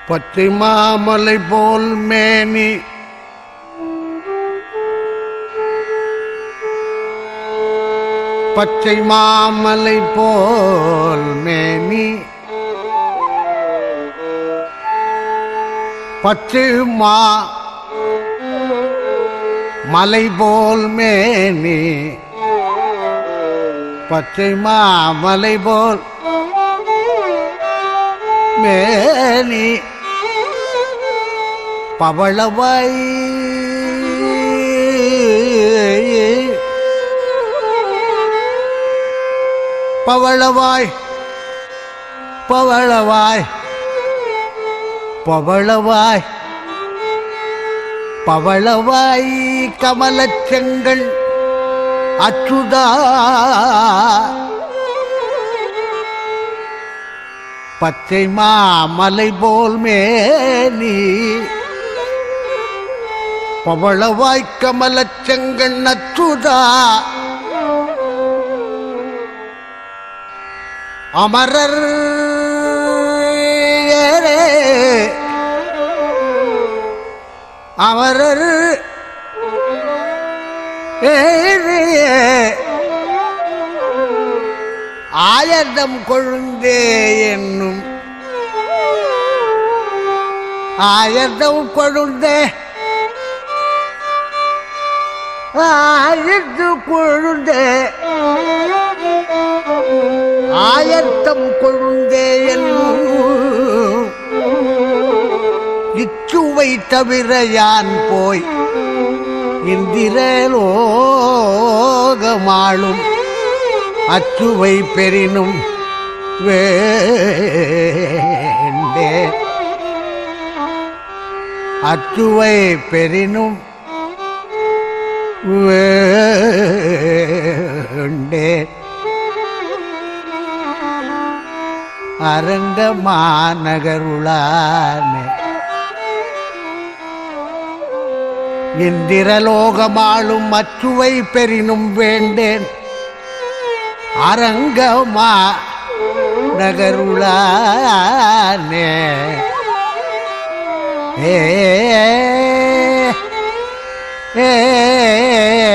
பச்சை மாமலை போல் மேனி பச்சை மாமலை போல் மேனி பச்சை மா மலை போல் மேனி பச்சை மாமலை போல் மேனி பவளவாய் பவளவாய் பவளவாய் பவளவாய் பவளவாய் கமலச்செங்கல் அச்சுதா பச்சை மாமலை போல் மேனி பவளவாய் கமலச்செங்கல் அச்சுதா அமரர் அமரர் ஆயர்தம் கொழுந்தே என்னும் ஆயர்தம் கொழுந்தே ஆயர்து கொழுந்தே ஆயர்த்தம் கொழுந்தே என்னும் இச்சுவை தவிர யான் போய் இந்திரலோகமாளும் அச்சுவை பெறினும் வேண்டே அச்சுவை பெறினும் வேண்டே அரங்க மாநகருளானே இந்திரலோகமாளும் அச்சுவை பெறினும் வேண்டேன் அரங்கமா நகருளானே ஏ ஏ